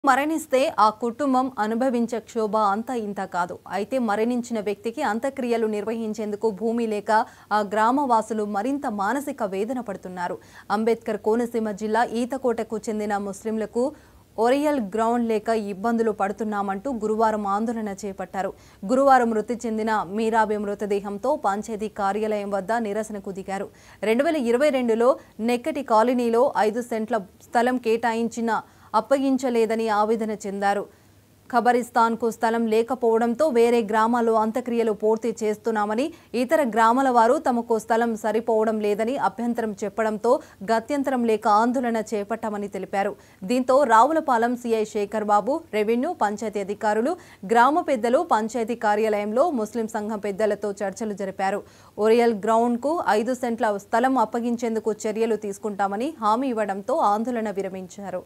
మరణిస్తే ఆ కుటుంబం అనుభవించే క్షోభ అంతా ఇంత కాదు అయితే మరణించిన వ్యక్తికి అంత్యక్రియలు నిర్వహించేందుకు భూమి లేక ఆ గ్రామవాసులు మరింత మానసిక వేదన పడుతున్నారు అంబేద్కర్ కోనసీమ జిల్లా ఈతకోటకు చెందిన ముస్లింలకు ఒరియల్ గ్రౌండ్ లేక ఇబ్బందులు పడుతున్నామంటూ గురువారం ఆందోళన చేపట్టారు గురువారం మృతి చెందిన మీరాబి మృతదేహంతో పంచాయతీ కార్యాలయం వద్ద నిరసనకు దిగారు రెండు వేల ఇరవై రెండులో నెక్కటి కాలనీలో ఐదు సెంట్ల స్థలం కేటాయించిన అప్పగించలేదని ఆవేదన చెందారు ఖబరిస్తాన్కు స్థలం లేకపోవడంతో వేరే గ్రామాల్లో అంత్యక్రియలు పూర్తి చేస్తున్నామని ఇతర గ్రామాల వారు తమకు స్థలం సరిపోవడం లేదని అభ్యంతరం చెప్పడంతో గత్యంతరం లేక ఆందోళన చేపట్టామని తెలిపారు దీంతో రావులపాలెం సీఐ శేఖర్ బాబు రెవెన్యూ పంచాయతీ అధికారులు గ్రామ పెద్దలు పంచాయతీ కార్యాలయంలో ముస్లిం సంఘం పెద్దలతో చర్చలు జరిపారు ఒరియల్ గ్రౌండ్కు ఐదు సెంట్ల స్థలం అప్పగించేందుకు చర్యలు తీసుకుంటామని హామీ ఇవ్వడంతో ఆందోళన విరమించారు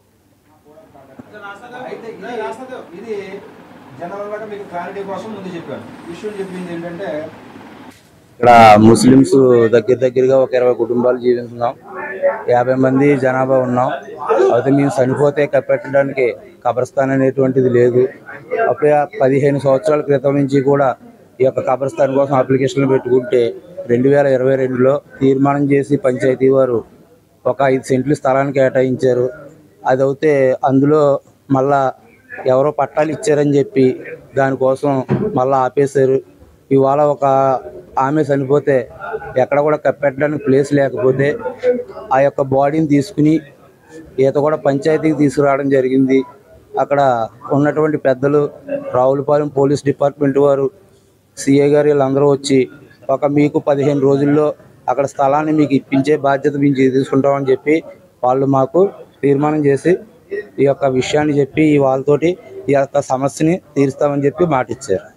అయితే ఇది ఇది జనరల్ గా మీకు క్లారిటీ కోసం ముందు చెప్పాను విషయం చెప్పింది ఏంటంటే ఇక్కడ ముస్లిమ్స్ దగ్గర దగ్గరగా ఒక ఇరవై కుటుంబాలు జీవిస్తున్నాం యాభై మంది జనాభా ఉన్నాం అయితే మేము చనిపోతే కప్పెట్టడానికి కబరస్థాన్ అనేటువంటిది లేదు అప్పుడే ఆ పదిహేను సంవత్సరాల క్రితం నుంచి కూడా ఈ యొక్క కబరస్థాన్ కోసం అప్లికేషన్లు పెట్టుకుంటే రెండు వేల ఇరవై రెండులో తీర్మానం చేసి పంచాయతీ వారు ఒక ఐదు సెంట్లు స్థలాన్ని కేటాయించారు అది అయితే అందులో మళ్ళా ఎవరో పట్టాలు ఇచ్చారని చెప్పి దానికోసం మళ్ళా ఆపేశారు ఇవాళ ఒక ఆమె చనిపోతే ఎక్కడ కూడా కప్పెట్టడానికి ప్లేస్ లేకపోతే ఆ యొక్క బాడీని తీసుకుని ఈత కూడా పంచాయతీకి తీసుకురావడం జరిగింది అక్కడ ఉన్నటువంటి పెద్దలు రావులపాలెం పోలీస్ డిపార్ట్మెంట్ వారు సిఐ గారు వీళ్ళందరూ వచ్చి ఒక మీకు పదిహేను రోజుల్లో అక్కడ స్థలాన్ని మీకు ఇప్పించే బాధ్యత మేము తీసుకుంటామని చెప్పి వాళ్ళు మాకు తీర్మానం చేసి ఈ యొక్క విషయాన్ని చెప్పి ఈ వాళ్ళతోటి ఈ యొక్క సమస్యని తీరుస్తామని చెప్పి మాట ఇచ్చారు